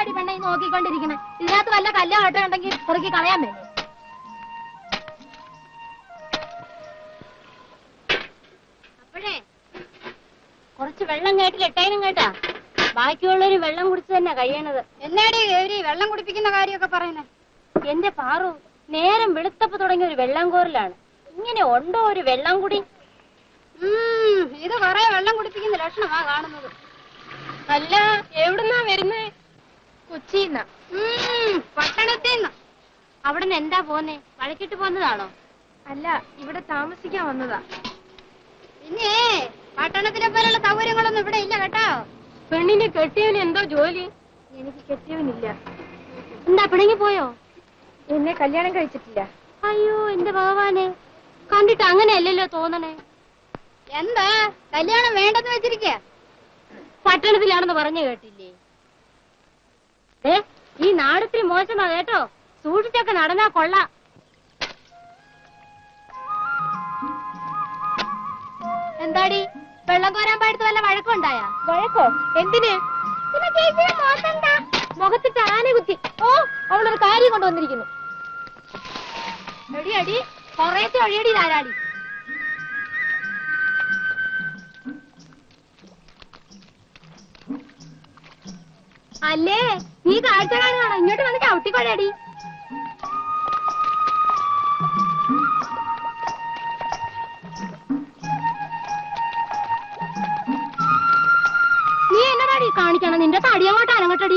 അടി പെണ്ണ ഈ നോക്കിക്കൊണ്ടിരിക്കണേ ഇതിനകത്ത് വല്ല കല്ലോ ഓട്ടോ ഉണ്ടെങ്കിൽ കുറുക്കി കളയാൻ വേണ്ടി അപ്പോഴേ കുറച്ച് വെള്ളം കേട്ടിലിട്ടേനും കേട്ടാ ബാക്കിയുള്ളൊരു വെള്ളം കുടിച്ച് തന്നെ കഴിയണത് എന്നാടി ഗൗരി വെള്ളം കുടിപ്പിക്കുന്ന കാര്യമൊക്കെ പറയുന്നേ എന്റെ പാറു നേരം വെളുത്തപ്പ് തുടങ്ങിയ ഒരു വെള്ളം കോരലാണ് ഇങ്ങനെ ഉണ്ടോ ഒരു വെള്ളം കുടി ഉം, ഇത് കൊറേ വെള്ളം കുടിപ്പിക്കുന്ന ലക്ഷണമാ കാണുന്നത് അല്ല എവിടുന്നാ വരുന്നേ കൊച്ചിന്നാ ഉം, പട്ടണത്തിൽ നിന്ന് അവിടെ നിന്ന് എന്താ പോന്നേ വഴക്കിട്ട് പോന്നതാണോ അല്ല ഇവിടെ താമസിക്കാൻ വന്നതാ പിന്നെ പട്ടണത്തിലെ പോലുള്ള സൗകര്യങ്ങളൊന്നും ഇവിടെ ഇല്ല കേട്ടോ പെണ്ണിനെ കെട്ടിയവന് എന്തോ ജോലി എനിക്ക് കെട്ടിയവനില്ല എന്താ പിണങ്ങി പോയോ എന്നെ കല്യാണം കഴിച്ചിട്ടില്ല അയ്യോ എന്റെ ഭഗവാനെ കണ്ടിട്ട് അങ്ങനെയല്ലല്ലോ തോന്നണേ എന്താ കല്യാണം വേണ്ടെന്ന് വെച്ചിരിക്കുക പട്ടണത്തിലാണെന്ന് പറഞ്ഞു കേട്ടില്ലേ ഏ ഈ നാടത്തിരി മോശമാ കേട്ടോ സൂക്ഷിച്ചൊക്കെ നടന്നാ കൊള്ളാം എന്താടി വെള്ളം കോരാൻ പാടത്ത് വല്ല വഴക്കുണ്ടായ വഴക്കോ എന്തിന് മുഖത്തിട്ട് ആന കുത്തി ഓ അവളൊരു കാര്യം കൊണ്ടുവന്നിരിക്കുന്നു എടി അടി കൊറേത്തെ ഒഴിയടി ധാരാളി അല്ലേ നീ കാഴ്ച കാണുകയാണോ ഇങ്ങോട്ട് വന്ന് ചവിട്ടിക്കൊഴടി നീ എന്നടാടി കാണിക്കണം നിന്റെ തടി അങ്ങോട്ട് അനങ്ങട്ടടി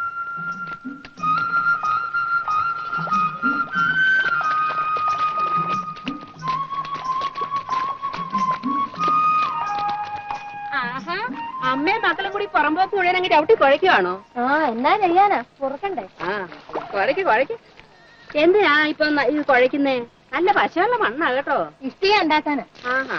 ആഹാ അമ്മയും മക്കളും കൂടി പുറമ്പോക്ക് മുഴുവൻ അങ്ങ് ചവിട്ടി കുഴയ്ക്കുവാണോ ആ എന്നാ ചെയ്യാനാ പുറക്കണ്ടേ ആ കുഴയ്ക്ക് കുഴയ്ക്ക് എന്തിനാ ഇപ്പൊ ന- ഇത് കുഴയ്ക്കുന്നേ നല്ല പശയുള്ള മണ്ണാ കേട്ടോ ഇഷ്ടിക ഉണ്ടാക്കാനാ ആഹാ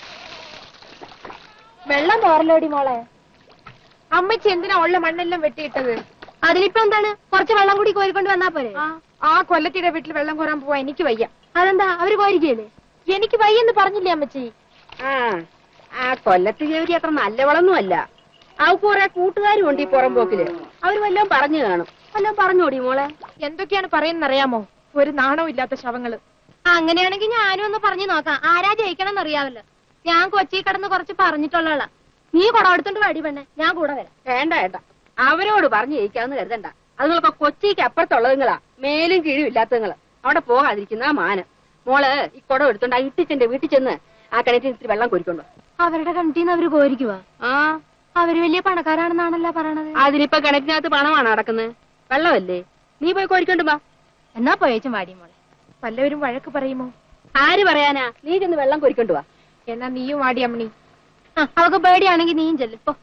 വെള്ളം തോറലോടി മോളെ അമ്മച്ചി എന്തിനാ ഉള്ള മണ്ണെല്ലാം വെട്ടിയിട്ടത് അതിനിപ്പോ എന്താണ് കുറച്ച് വെള്ളം കൂടി കോരിക്കൊണ്ട് വന്നാ പോരെ ആ കൊല്ലത്തിയുടെ വീട്ടിൽ വെള്ളം കോരാൻ പോവാ എനിക്ക് വയ്യ അതെന്താ അവര് കോരിക്കല്ലേ എനിക്ക് വയ്യെന്ന് പറഞ്ഞില്ലേ അമ്മച്ചി ആ ആ കൊല്ലത്ത് ജോലി അത്ര നല്ലവളൊന്നും അല്ല അവക്ക് കുറെ കൂട്ടുകാരും ഉണ്ട് ഈ പുറമ്പോക്കില് അവര് വല്ലതും പറഞ്ഞു കാണും വല്ലതും പറഞ്ഞോടി മോളെ എന്തൊക്കെയാണ് പറയുന്നത് അറിയാമോ ഒരു നാണവും ഇല്ലാത്ത ശവങ്ങള് അങ്ങനെയാണെങ്കിൽ ഞാനും ഒന്ന് പറഞ്ഞു നോക്കാം ആരാ ജയിക്കണം എന്നറിയാവല്ലോ ഞാൻ കൊച്ചി കിടന്ന് കുറച്ച് പറഞ്ഞിട്ടുള്ള നീ കുടം എടുത്തോണ്ട് വടി പെണ്ണെ ഞാൻ കൂടെ വരാം വേണ്ട വേണ്ട അവരോട് പറഞ്ഞു ജയിക്കാന്ന് കരുതണ്ട അതുങ്ങളൊക്കെ കൊച്ചിക്ക് അപ്പുറത്തുള്ളതുങ്ങളാ മേലും കീഴും ഇല്ലാത്തതുങ്ങള് അവിടെ പോകാതിരിക്കുന്ന മാനം മോള് ഈ കുടം എടുത്തോണ്ട് ആ ഇട്ടിച്ചന്റെ വീട്ടിൽ ചെന്ന് ആ കിണറ്റിൽ ഇത്തിരി വെള്ളം കോരിക്കൊണ്ടു അവരുടെ കണ്ടിന്ന് അവര് കോരിക്കുവാ ആ അവര് വലിയ പണക്കാരാണെന്നാണല്ലോ പറയണത് അതിനിപ്പോ കിണറ്റിനകത്ത് പണമാണ് നടക്കുന്നത് വെള്ളമല്ലേ നീ പോയി കോരിക്കൊണ്ട് വാ എന്നാ പോയേച്ചും വാടി മോളെ വല്ലവരും വഴക്ക് പറയുമോ ആര് പറയാനാ നീ ചെന്ന് വെള്ളം കോരിക്കൊണ്ട് വാ എന്നാ നീയും വാടി അമ്മണി ആ അവക്ക് പേടിയാണെങ്കിൽ നീയും ചെല്ലും ഇപ്പൊ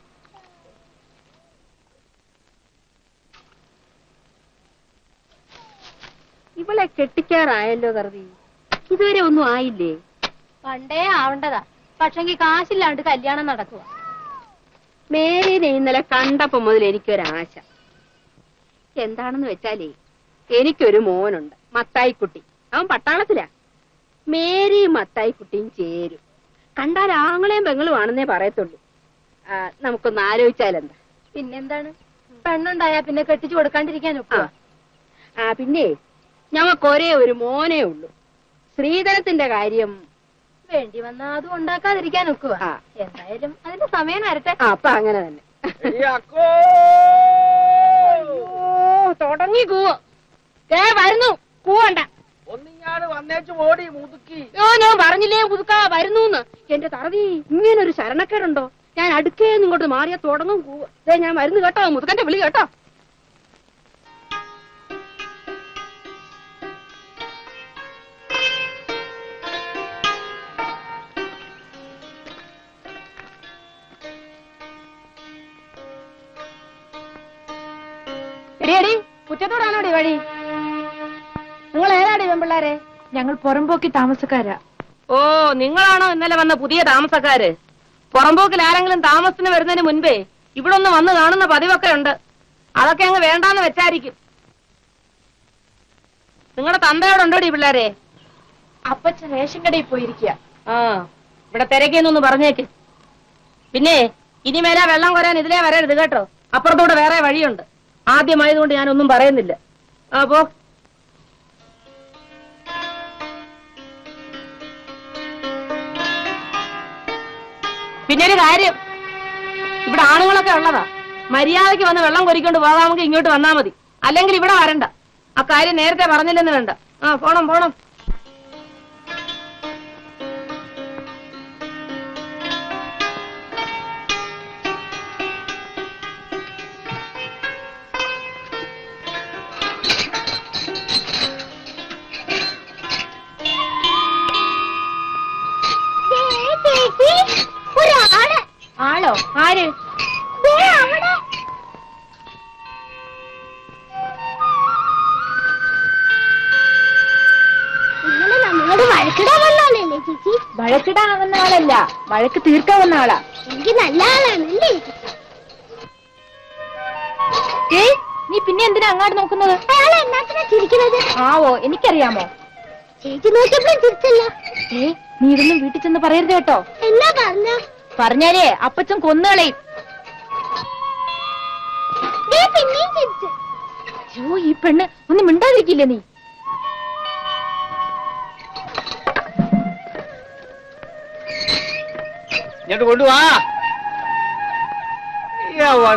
ഇവളെ കെട്ടിക്കാറായല്ലോ കറുതി ഇതുവരെ ഒന്നും ആയില്ലേ പണ്ടേ ആവണ്ടതാ പക്ഷെങ്കി കാശില്ലാണ്ട് കല്യാണം നടക്കുക മേരിനെ ഇന്നലെ കണ്ടപ്പോ മുതൽ എനിക്കൊരാശ എന്താണെന്ന് വെച്ചാലേ എനിക്കൊരു മോനുണ്ട് മത്തായിക്കുട്ടി അവൻ പട്ടാളത്തിലാ മേരിയും മത്തായിക്കുട്ടിയും ചേരും കണ്ടാൽ ആങ്ങളെയും പെങ്ങളും ആണെന്നേ പറയത്തുള്ളൂ ആ, നമുക്കൊന്ന് ആലോചിച്ചാലെന്താ പിന്നെന്താണ് പെണ്ണുണ്ടായാ പിന്നെ കെട്ടിച്ചു കൊടുക്കാണ്ടിരിക്കാൻ ആ ഒക്കുവോ? ആ പിന്നെ ഞങ്ങൾക്ക് ഒരേ ഒരു മോനേ ഉള്ളൂ ശ്രീധരത്തിന്റെ കാര്യം വേണ്ടി വന്നാ അതും ഉണ്ടാക്കാതിരിക്കാൻ ഒക്കുക ആ. എന്തായാലും അതിന്റെ സമയം വരട്ടെ ആ അപ്പൊ അങ്ങനെ തന്നെ അക്കോ ഓ തുടങ്ങി കൂവോ ഏ വരുന്നു കൂവണ്ട ഒന്നിങ്ങാട് വന്നേച്ചു ഓടി മുതുക്കി ഓ ഞാൻ പറഞ്ഞില്ലേ പുതുക്കാ വരുന്നൂന്ന് എന്റെ തറവി ഇങ്ങനൊരു ശരണക്കേടുണ്ടോ ഞാൻ അടുക്കേന്ന് ഇങ്ങോട്ട് മാറിയാ തുടങ്ങും കൂവ ദേ ഞാൻ വരുന്നു കേട്ടോ മുതുക്കന്റെ വിളി കേട്ടോ എടി കുറ്റത്തോടാണോടി വഴി നിങ്ങൾ ഏതാടി പെമ്പിള്ളാരെ ഞങ്ങൾ പുറമ്പോക്കി താമസക്കാരാ ഓ നിങ്ങളാണോ ഇന്നലെ വന്ന പുതിയ താമസക്കാര് പുറമ്പോക്കിൽ ആരെങ്കിലും താമസത്തിന് വരുന്നതിന് മുൻപേ ഇവിടെ ഒന്ന് വന്ന് കാണുന്ന പതിവൊക്കെ ഉണ്ട് അതൊക്കെ അങ്ങ് വേണ്ടാന്ന് വെച്ചായിരിക്കും നിങ്ങളുടെ തന്തയോടുണ്ടോടി പിള്ളേരെ അപ്പച്ചൻ റേഷൻ കടയിൽ പോയിരിക്കുക ആ ഇവിടെ തിരക്കിയെന്നൊന്ന് പറഞ്ഞേക്ക് പിന്നെ ഇനി മേലെ വെള്ളം കോരാൻ ഇതിലേ വരരുത് കേട്ടോ അപ്പുറത്തൂടെ വേറെ വഴിയുണ്ട് ആദ്യമായതുകൊണ്ട് ഞാനൊന്നും പറയുന്നില്ല അപ്പോ പിന്നെ ഒരു കാര്യം ഇവിടെ ആണുങ്ങളൊക്കെ ഉള്ളതാ മര്യാദയ്ക്ക് വന്ന് വെള്ളം കൊരിക്കൊണ്ട് പോകാമെങ്കിൽ ഇങ്ങോട്ട് വന്നാ മതി അല്ലെങ്കിൽ ഇവിടെ വരണ്ട ആ കാര്യം നേരത്തെ പറഞ്ഞില്ലെന്ന് വേണ്ട ആ പോണം പോണം ഒരാള് ആളോ ആര് ദേ അവിടെ ഇന്നലെ നമ്മളോട് വഴക്കിടാൻ വന്നാലല്ലേ ചേച്ചി വഴക്കിടാൻ വന്ന ആളല്ല വഴക്ക് തീർക്കാൻ വന്ന ആളാ എനിക്ക് നല്ല ആളാണല്ലേ ഏയ് നീ പിന്നെ എന്തിനാ അങ്ങാട്ട് നോക്കുന്നത് അയാൾ എന്നാത്തിനാ ചിരിക്കുന്നത് ആവോ എനിക്കറിയാമോ ചേച്ചി നോക്കിയപ്പോഴും ചിരിച്ചല്ല ഏ നീ ഇതൊന്നും വീട്ടിൽ ചെന്ന് പറയരുത് കേട്ടോ എന്നാ പറഞ്ഞ പറഞ്ഞാലേ അപ്പച്ചൻ കൊന്നുകളയും പിന്നെയും ചിരിച്ചു അയ്യോ ഈ പെണ്ണ് ഒന്ന് മിണ്ടാതിരിക്കില്ലേ നീ ഇങ്ങോട്ട് കൊണ്ടുവാ യ്യാ, വാ.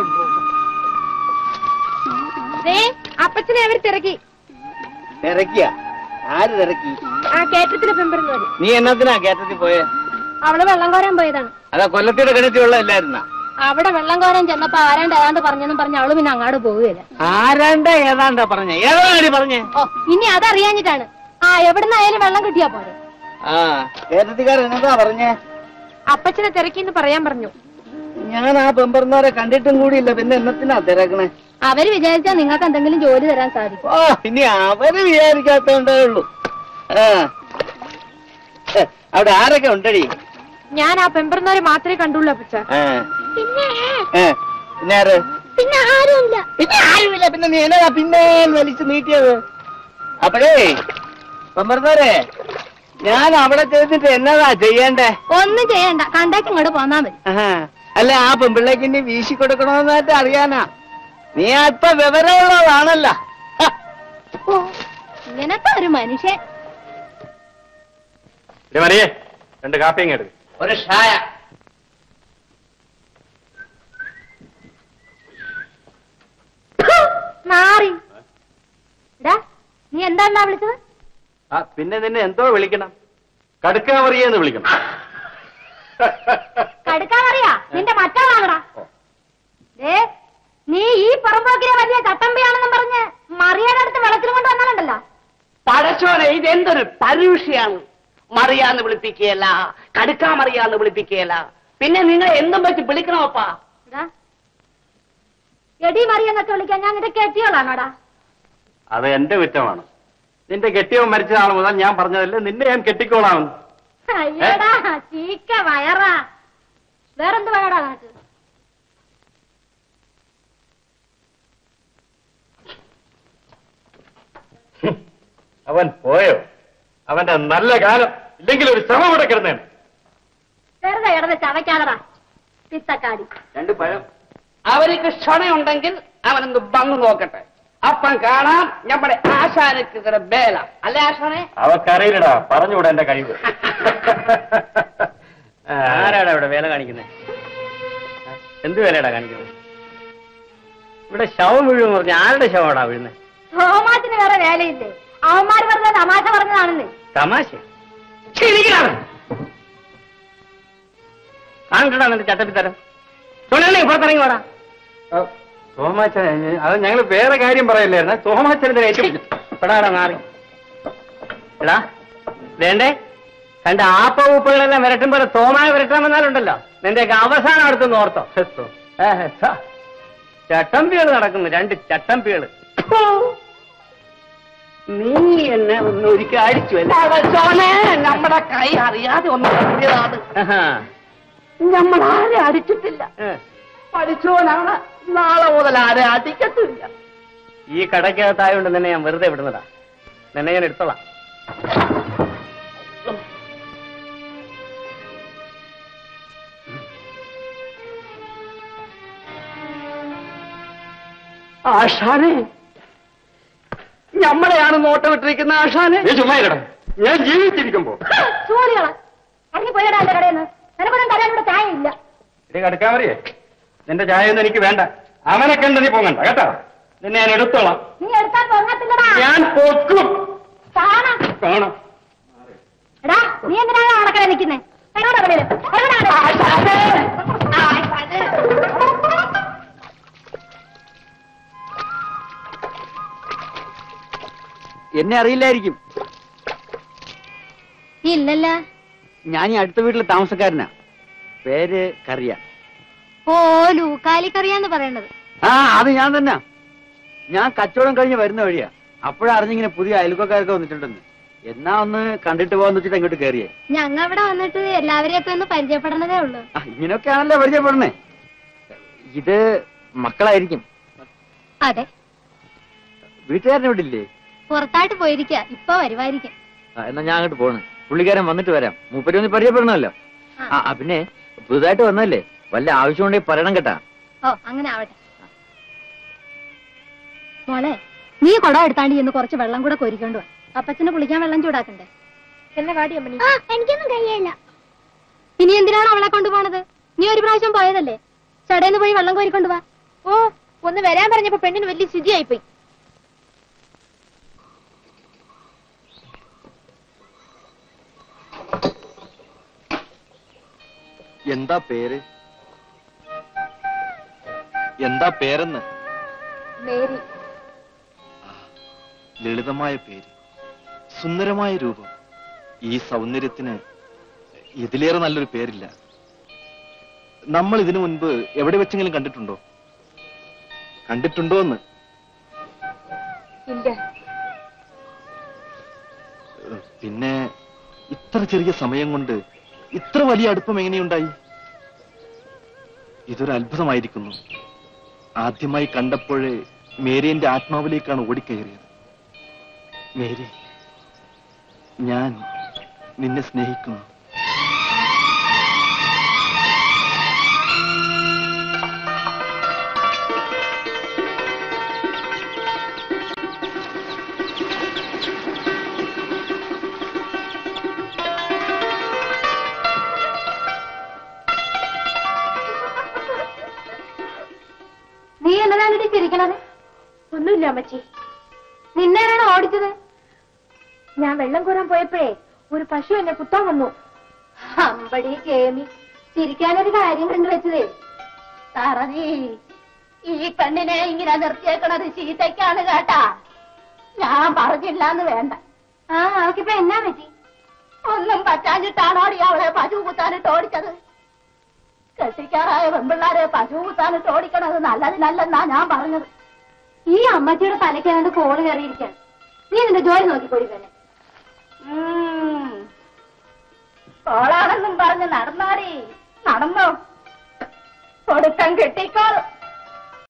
ദേ അപ്പച്ചനെ അവർ തിരക്കി തിരക്കിയ ആര് തിരക്കി ആ കേറ്റത്തിന് പെമ്പറുന്നവര് നീ എന്നത്തിനാ കേട്ടത്തിൽ പോയെ അവള് വെള്ളം കോരാൻ പോയതാണ് അതാ കൊല്ലത്തിയുടെ കിണറ്റിലുള്ള എല്ലായിരുന്ന അവിടെ വെള്ളം കോരാൻ ചെന്നപ്പോ ആരാണ്ട് ഏതാണ്ട് പറഞ്ഞെന്നും പറഞ്ഞ് അവള് പിന്നെ അങ്ങാട് പോവുകയില്ല ആരാണ്ട ഏതാണ്ടാ പറഞ്ഞ ഏതാണ്ടി പറഞ്ഞേ ഓ ഇനി അതറിയാഞ്ഞിട്ടാണ് ആ എവിടുന്നായാലും വെള്ളം കിട്ടിയാ പോരെ ആ കേരളത്തിക്കാരൻ എന്നതാ പറഞ്ഞേ അപ്പച്ചനെ തിരക്കിന്ന് പറയാൻ പറഞ്ഞു ഞാൻ ആ പെമ്പറന്നവരെ കണ്ടിട്ടും കൂടിയില്ല പിന്നെ എന്നത്തിനാ തിരക്കണേ അവര് വിചാരിച്ചാ നിങ്ങൾക്ക് എന്തെങ്കിലും ജോലി തരാൻ സാധിക്കും ഓ ഇനി അവര് വിചാരിക്കാത്തോണ്ടേ ഉള്ളൂ ആ ഏ, അവിടെ ആരൊക്കെ ഉണ്ടടി ഞാൻ ആ പെമ്പറുന്നവരെ മാത്രമേ കണ്ടുള്ളൂ അപ്പച്ച ആ പിന്നെ ഏ, പിന്നെ ആര് പിന്നെ ആരുമില്ല പിന്നെ ആരുമില്ല പിന്നെ നീ എന്നതാ പിന്നെ വലിച്ചു നീട്ടിയത് അപ്പോഴേ പെമ്പറന്നവരെ ഞാൻ അവിടെ ചെയ്തിട്ട് എന്നതാ ചെയ്യണ്ടേ ഒന്നും ചെയ്യണ്ട കണ്ടേക്ക് ഇങ്ങോട്ട് പോന്നാ മതി ആഹാ. അല്ല ആ പെമ്പിള്ളേക്ക് ഇനി വീശി കൊടുക്കണമെന്നായിട്ട് അറിയാനാ നീ അല്പ വിവരമുള്ളതാണല്ലോ ഹ. ഓ ഇങ്ങനത്തെ ഒരു മനുഷ്യൻ മറിയേ രണ്ട് കാപ്പിയും എടുക്കും ഒരു ഷായ മാറി എടാ നീ എന്താ വിളിച്ചത് ആ പിന്നെ നിന്നെ എന്തോ വിളിക്കണം കടുക്കാമറിയെന്ന് വിളിക്കണം കടുക്കാൻ അറിയാ നിന്റെ മറ്റാളാണടാ ഏ നീ ഈ പറമ്പോക്കിനെ വലിയ ചട്ടമ്പിയാണെന്നും പറഞ്ഞ് മറിയാടടുത്ത് വെള്ളത്തിൽ കൊണ്ട് വന്നാലുണ്ടല്ലോ പടച്ചോനെ ഇതെന്തൊരു പരുഷയാണ് മറിയാന്ന് വിളിപ്പിക്കുകയല്ല കടുക്കാമറിയാന്ന് വിളിപ്പിക്കുകയല്ല പിന്നെ നിങ്ങൾ എന്തും വെച്ച് വിളിക്കണോപ്പാ എടാ, എടി മറിയെന്നൊക്കെ വിളിക്കാൻ ഞാൻ നിന്റെ കെട്ടിയോളാണോടാ അത് എന്റെ കുറ്റമാണ് നിന്റെ കെട്ടിയവൻ മരിച്ച നാൾ മുതൽ ഞാൻ പറഞ്ഞതല്ലേ നിന്നെ ഞാൻ കെട്ടിക്കോളാമെന്ന് അയ്യടാ ചീക്ക വയറാ വേറെന്ത് വേണടാ നിനക്ക് അവൻ പോയോ അവന്റെ നല്ല കാലം ഇല്ലെങ്കിൽ ഒരു ശ്രമം ഇവിടെ കിടന്നേനെ വെറുതെ കിടന്ന് ചവയ്ക്കാതടാ പിത്തക്കാടി രണ്ട് പഴം അവർക്ക് ക്ഷണയുണ്ടെങ്കിൽ അവനൊന്ന് വന്നു നോക്കട്ടെ അപ്പം കാണാം നമ്മുടെ ആശാനക്ക് ബേല അല്ലേ ആശാനെ അവക്കറിയില്ലടാ പറഞ്ഞുകൂടെ എന്റെ കഴിവ് ആരാടാ ഇവിടെ വേല കാണിക്കുന്നത് എന്ത് വേലയാടാ കാണിക്കുന്നത് ഇവിടെ ശവം വീഴുമെന്ന് പറഞ്ഞ ആരുടെ ശവമാടാ വീഴുന്നത് തോമാത്തിന് വേറെ വേലയില്ലേ അവന്മാര് വെറുതെ തമാശ പറഞ്ഞതാണെന്നേ തമാശ കാണണ്ടടാ നിന്റെ ചട്ടപ്പിത്തരം തൊഴിലേ പുറത്തിറങ്ങി വാടാ തോമാച്ചൻ അത് ഞങ്ങൾ വേറെ കാര്യം പറയല്ലായിരുന്നു തോമാച്ചനെ ഏറ്റവും പെടാടാ മാറി എടാ വേണ്ടേ കണ്ട ആപ്പ ഉപ്പുകളെല്ലാം വിരട്ടും പോലെ തോമായ വിരട്ടാൻ വന്നാലുണ്ടല്ലോ നിന്റെയൊക്കെ അവസാനം അടുത്ത് ഓർത്തോ ഏഹ്, ഛ. ചട്ടമ്പികള് നടക്കുന്നു രണ്ട് ചട്ടമ്പികള് ഫു. നീ എന്നെ ഒന്ന് ഒരിക്കൽ അടിച്ചു അല്ലേ പടച്ചോനെ നമ്മുടെ കൈ അറിയാതെ ഒന്ന് കെട്ടിയതാണ് ആഹാ. നമ്മൾ ആരെ അടിച്ചിട്ടില്ല ഏ. പഠിച്ചോനാണ് നാളെ മുതൽ ആരെ അടിക്കത്തില്ല ഈ കടയ്ക്കകത്തായോണ്ട് നിന്നെ ഞാൻ വെറുതെ വിടുന്നതാ നിന്നെ ഞാൻ എടുത്തോളാം ആശാനെ ഞമ്മളെയാണ് നോട്ടമിട്ടിരിക്കുന്ന ആശാനെ നീ ചുമ്മാ ഇരടാ ഞാൻ ജീവിച്ചിരിക്കുമ്പോ ചൂലികളാ ഇറങ്ങി പോയടാ എന്റെ കടയിൽ നിന്ന് നിനക്കൊന്നും തരാൻ ഇവിടെ ചായ ഇല്ല ഇത് കടക്കാൻ മറിയേ നിന്റെ ചായ ഒന്നും എനിക്ക് വേണ്ട അവനെ കണ്ട് നീ പോകണ്ട കേട്ടോ നിന്നെ ഞാൻ എടുത്തോളാം നീ എടുക്കാൻ പൊങ്ങത്തില്ലടാ ഞാൻ പൊക്കും കാണാം കാണാം എടാ നീ എന്തിനാണ് അടക്കല നിൽക്കുന്നേ എടാ വെളിയിൽ എന്നെ അറിയില്ലായിരിക്കും ഇല്ലല്ല ഞാൻ ഈ അടുത്ത വീട്ടിലെ താമസക്കാരനാ പേര് കറിയ ഓ ലൂക്കാലിക്കറിയാന്ന് പറയണത് ആ അത് ഞാൻ തന്നെ ഞാൻ കച്ചവടം കഴിഞ്ഞ് വരുന്ന വഴിയാ അപ്പോഴാ അറിഞ്ഞിങ്ങനെ പുതിയ അയൽക്കാരൊക്കെ വന്നിട്ടുണ്ടെന്ന് എന്നാ ഒന്ന് കണ്ടിട്ട് പോകാന്ന് വെച്ചിട്ട് അങ്ങോട്ട് കയറിയേ ഞങ്ങ ഇവിടെ വന്നിട്ട് എല്ലാവരെയൊക്കെ ഒന്ന് പരിചയപ്പെടണതേ ഉള്ളൂ ആ ഇങ്ങനെയൊക്കെയാണല്ലോ പരിചയപ്പെടണേ ഇത് മക്കളായിരിക്കും അതെ വീട്ടുകാരനെ ഇവിടെ ഇല്ലേ പുറത്തായിട്ട് പോയിരിക്ക ഇപ്പൊ വരുവായിരിക്കും ആ, എന്നാ ഞാൻ അങ്ങോട്ട് പോണ് പുള്ളിക്കാരൻ വന്നിട്ട് വരാം മൂപ്പര് ഒന്ന് പരിചയപ്പെടണമല്ലോ ആ ആ, പിന്നെ പുതുതായിട്ട് വന്നല്ലേ വല്ല ആവശ്യം ഉണ്ടെങ്കിൽ പറയണം കേട്ടാ ഓ അങ്ങനെ ആവട്ടെ മോളെ നീ കുടം എടുത്താണ്ട് ഇന്ന് കുറച്ച് വെള്ളം കൂടെ കോരിക്കൊണ്ട് വാ അപ്പച്ചന് കുളിക്കാൻ വെള്ളം ചൂടാക്കണ്ടേ എന്നെ കാടി അമ്മണി എനിക്കൊന്നും കഴിയില്ല ഇനി എന്തിനാണ് അവളെ കൊണ്ടുപോണത് നീ ഒരു പ്രാവശ്യം പോയതല്ലേ ചടേന്ന് പോയി വെള്ളം കോരിക്കൊണ്ട് വാ ഓ ഒന്ന് വരാൻ പറഞ്ഞപ്പോ പെണ്ണിന് വലിയ സ്ഥിതിയായി പോയി എന്താ പേര് എന്താ പേരെന്ന് മേരി ലളിതമായ പേര് സുന്ദരമായ രൂപം ഈ സൗന്ദര്യത്തിന് ഇതിലേറെ നല്ലൊരു പേരില്ല നമ്മൾ ഇതിനു മുൻപ് എവിടെ വെച്ചെങ്കിലും കണ്ടിട്ടുണ്ടോ കണ്ടിട്ടുണ്ടോ എന്ന് ഇല്ല ഏഹ്, പിന്നെ ഇത്ര ചെറിയ സമയം കൊണ്ട് ഇത്ര വലിയ അടുപ്പം എങ്ങനെയുണ്ടായി ഇതൊരു അത്ഭുതമായിരിക്കുന്നു ആദ്യമായി കണ്ടപ്പോഴേ മേരി എന്റെ ആത്മാവിലേക്കാണ് ഓടിക്കയറിയത് മേരി ഞാൻ നിന്നെ സ്നേഹിക്കുന്നു നീ എന്നതാണ് ഇടി ചിരിക്കണത് ഒന്നുമില്ല അമ്മച്ചി നിന്നെയാണ് ഓടിച്ചത് ഞാൻ വെള്ളം കോരാൻ പോയപ്പോഴേ ഒരു പശു എന്നെ കുത്താൻ വന്നു അമ്പടി കേമി ചിരിക്കാനൊരു കാര്യം കണ്ടുവച്ചതേ തറനീ ഈ പെണ്ണിനെ ഇങ്ങനെ നിർത്തിയേക്കണത് ചീത്തയ്ക്കാണ് കേട്ടാ ഞാൻ പറഞ്ഞില്ലാന്ന് വേണ്ട ആ അവക്കിപ്പോ എന്നാ പറ്റി ഒന്നും പറ്റാഞ്ഞിട്ടാണോടി അവളെ പശു കുത്താനിട്ട് ഓടിച്ചത് കെട്ടിക്കാറായ പെൺപിള്ളാരെ പശു കുത്താനിട്ട് ഓടിക്കണത് നല്ലതിനല്ലെന്നാ ഞാൻ പറഞ്ഞത് ഈ അമ്മച്ചിയുടെ തലയ്ക്കാണ്ട് കോള് കയറിയിരിക്കാൻ നീ നിന്റെ ജോലി നോക്കിക്കൊടുക്കന്നെ കോളാണെന്നും പറഞ്ഞ് നടന്നാൽ